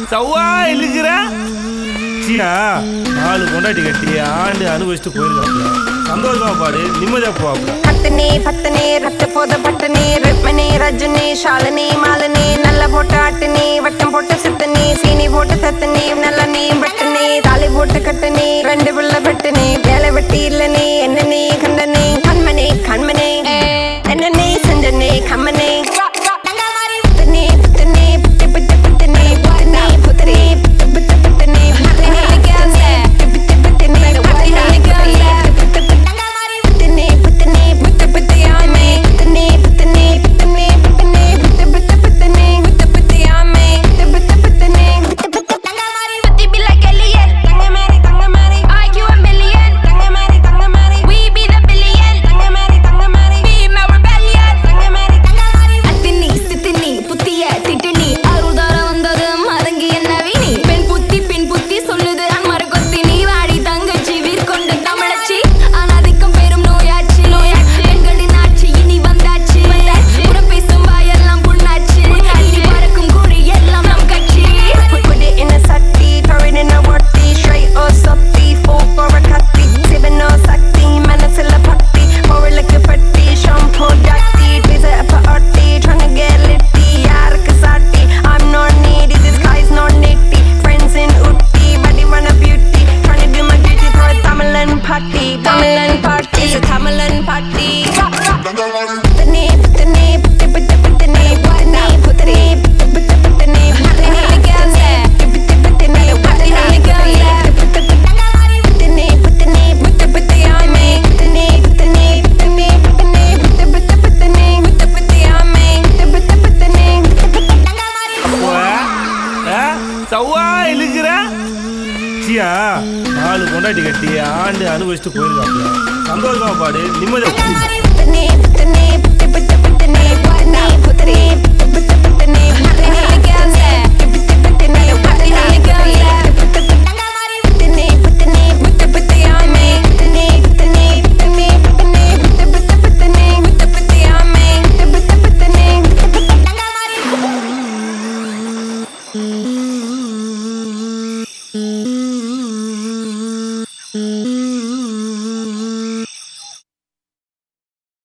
சவ்வா இழுக்கிற சீனா நாலு கொண்டாட்டி கட்டி ஆண்டு அனுபவிச்சுட்டு போயிருக்காங்க சந்தோஷமா பாடு நிம்மதியா போவாப்ல கத்தனே பத்தனே ரத்த போத பட்டனே ரிட்மனே ரஜனே ஷாலனே மாலனே நல்ல போட்டு ஆட்டுனே வட்டம் போட்டு சித்தனே சீனி போட்டு தத்தனே நல்ல நீ பட்டனே தாலி போட்டு கட்டனே ரெண்டு பிள்ள பட்டனே வேலை வெட்டி இல்லனே என்னனே கண்டனே கண்மனே கண்மனே என்னனே செஞ்சனே கம்மனே புத்தனே புத்தனே புத்து புத்து புத்தனே புத்தனே புத்தனே புத்து புத்து புத்தனே புத்தனே புத்து புத்தனே புத்து புத்தனே புத்தனே புத்து புத்தியாமே புத்தனே புத்தனே புத்தனே புத்தனே புத்து புத்து புத்தனே புத்து புத்தியாமே புத்து புத்து புத்தனே புத்து புத்து Putty be like alien. Thangamari Thangamari IQ a million. Thangamari Thangamari We be the billion. Thangamari Thangamari Be my rebellion. Thangamari Thangamari அத்தினி சித்தினி புத்திய திட்டினி அருள்தார வந்தது மறங்கி என்ன வீணி பெண் புத்தி பின் புத்தி சொல்லுது அன்மறு கொத்தி நீ வாடி தங்கச்சி வீர்கொண்டு தமிழச்சி அனாதிக்கம் பெரும் நோயாச்சு நோயாச்சு பெண்களின் ஆட்சி இனி வந்தாச்சு உடன் பேசும் வாயெல்லாம் புண்ணாச்சு இனி பறக்கும் கூறி எல்லாம் நம் கட்சி Put, put it in a sati, throw it in a worthy, straight or soppy, full for a cutty, sipping on sakti, മനസ്സില ഭക്തി, മുകളിലേക്ക് പെട്ടി, shampoo ഡാറ്റി, pizza up a arty, tryna get litty, arc സാട്ടി, I'm not needy, this guy's not nitty, friends in Utti, body wanna beauty, tryna do my duty for a Tamilan party, Tamilan party, it's a Tamilan party. புத்தனே புத்தனே புத்து புத்து புத்தனே புத்தனே புத்தனே புத்து புத்து புத்தனே புத்தனே புத்து புத்தனே புத்தனே புத்தனே புத்தனே புத்து புத்தியாமே புத்தனே புத்தனே புத்தனே புத்தனே புத்து புத்து புத்தனே புத்து புத்தியாமே புத்து புத்து புத்தனே புத்து புத்து சவ்வா இழுக்கிற சீனா நாலு கொண்டாட்டி கட்டி ஆண்டு அனுபவிச்சுட்டு போயிருக்காப்ல சந்தோஷமா பாடு நிம்மதியா